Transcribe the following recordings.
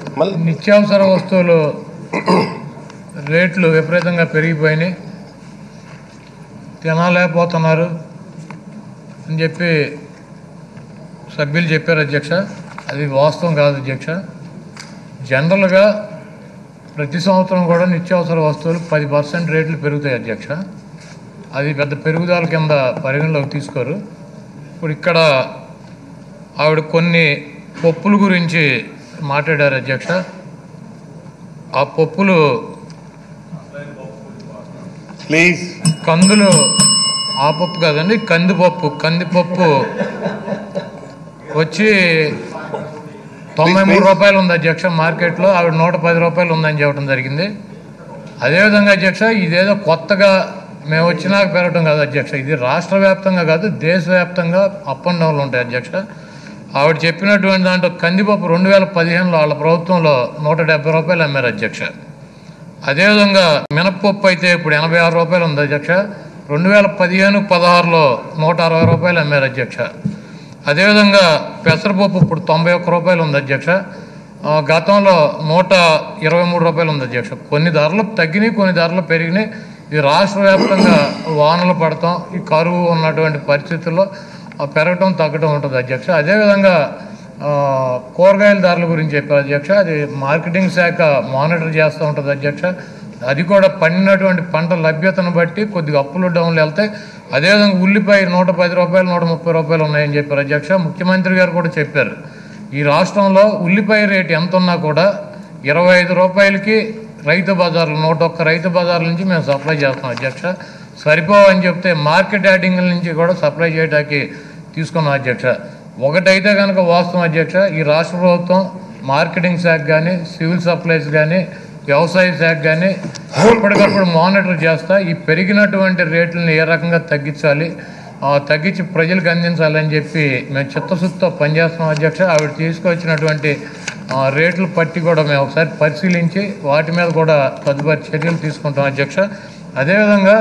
మళ్ళీ నిత్యావసర వస్తువులు రేట్లు విపరీతంగా పెరిగిపోయినాయి తినలేకపోతున్నారు అని చెప్పి సభ్యులు చెప్పారు అధ్యక్ష అది వాస్తవం కాదు అధ్యక్ష జనరల్గా ప్రతి సంవత్సరం కూడా నిత్యావసర వస్తువులు పది పర్సెంట్ రేట్లు పెరుగుతాయి అధ్యక్ష అది పెద్ద పెరుగుదల కింద పరిగణలోకి తీసుకోరు ఇప్పుడు ఇక్కడ ఆవిడ కొన్ని పప్పుల గురించి మాట్లాడారు అధ్యక్ష ఆ పప్పులు ప్లీజ్ కందులు ఆ పప్పు కాదండి కందిపప్పు కందిపప్పు వచ్చి తొంభై మూడు రూపాయలు ఉంది అధ్యక్ష మార్కెట్లో ఆవిడ నూట పది రూపాయలు ఉందని చెప్పడం జరిగింది అదేవిధంగా అధ్యక్ష ఇదేదో కొత్తగా మేము వచ్చినాక పెరగటం కాదు అధ్యక్ష ఇది రాష్ట్ర వ్యాప్తంగా కాదు దేశవ్యాప్తంగా అప్ అండ్ డౌన్లు ఉంటాయి అధ్యక్ష ఆవిడ చెప్పినటువంటి దాంట్లో కందిపప్పు రెండు వేల పదిహేనులో వాళ్ళ ప్రభుత్వంలో నూట డెబ్బై రూపాయలు అమ్మారు అధ్యక్ష అదేవిధంగా మినప్పప్పు అయితే ఇప్పుడు ఎనభై ఆరు రూపాయలు ఉంది అధ్యక్ష రెండు వేల పదిహేను పదహారులో నూట అరవై రూపాయలు అమ్మారు అధ్యక్ష అదేవిధంగా పెసరపప్పు ఇప్పుడు తొంభై ఒక్క రూపాయలు ఉంది అధ్యక్ష ఆ, గతంలో నూట ఇరవై మూడు రూపాయలు ఉంది అధ్యక్ష కొన్ని ధరలు తగ్గినాయి కొన్ని ధరలు పెరిగినాయి ఇది రాష్ట్ర వ్యాప్తంగా వానలు పడతాం ఈ కరువు ఉన్నటువంటి పరిస్థితుల్లో ఆ, పెరగటం తగ్గటం ఉంటుంది అధ్యక్ష అదేవిధంగా ఆ, కూరగాయల ధరల గురించి చెప్పారు అధ్యక్ష అది మార్కెటింగ్ శాఖ మానిటర్ చేస్తూ ఉంటుంది అధ్యక్ష అది కూడా పండినటువంటి పంట లభ్యతను బట్టి కొద్దిగా అప్పులు డౌన్లు వెళ్తాయి అదేవిధంగా ఉల్లిపాయ నూట పది రూపాయలు నూట ముప్పై రూపాయలు ఉన్నాయని చెప్పారు అధ్యక్ష ముఖ్యమంత్రి గారు కూడా చెప్పారు ఈ రాష్ట్రంలో ఉల్లిపాయ రేటు ఎంత ఉన్నా కూడా ఇరవై ఐదు రూపాయలకి రైతు బజార్లు నూట ఒక్క రైతు బజార్ల నుంచి మేము సప్లై చేస్తాం అధ్యక్ష సరిపోవని చెప్తే మార్కెట్ యార్డింగ్ల నుంచి కూడా సప్లై చేయడానికి తీసుకున్నాం అధ్యక్ష ఒకటైతే కనుక వాస్తవం అధ్యక్ష ఈ రాష్ట్ర ప్రభుత్వం మార్కెటింగ్ శాఖ కానీ సివిల్ సప్లైస్ కానీ వ్యవసాయ శాఖ కానీ ఎప్పటికప్పుడు మానిటర్ చేస్తా ఈ పెరిగినటువంటి రేట్లను ఏ రకంగా తగ్గించాలి ఆ, తగ్గించి ప్రజలకు అందించాలని చెప్పి మేము చిత్తశుద్ధితో పనిచేస్తున్నాం అధ్యక్ష ఆవిడ తీసుకొచ్చినటువంటి ఆ, రేట్లు పట్టి కూడా మేము ఒకసారి పరిశీలించి వాటి మీద కూడా తదుపరి చర్యలు తీసుకుంటాం అధ్యక్ష అదేవిధంగా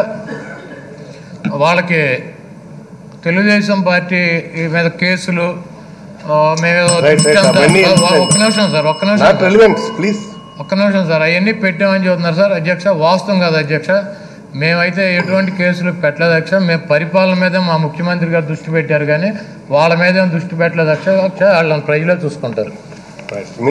వాళ్ళకి తెలుగుదేశం పార్టీ మీద కేసులు ఆ, మేమేదో Right, right. అవన్నీ ఒక్క నిమిషం సార్ ఒక్క నిమిషం నాట్ రెలివెంట్ ప్లీజ్ ఒక్క నిమిషం సార్ అవన్నీ పెట్టామని చెబుతున్నారు సార్ అధ్యక్ష వాస్తవం కాదు అధ్యక్ష మేమైతే ఎటువంటి కేసులు పెట్టలేదు అధ్యక్ష మేము పరిపాలన మీదే మా ముఖ్యమంత్రి గారు దృష్టి పెట్టారు కానీ వాళ్ళ మీద ఏం దృష్టి పెట్టలేదు అధ్యక్ష అధ్యక్ష వాళ్ళని ప్రజలే చూసుకుంటారు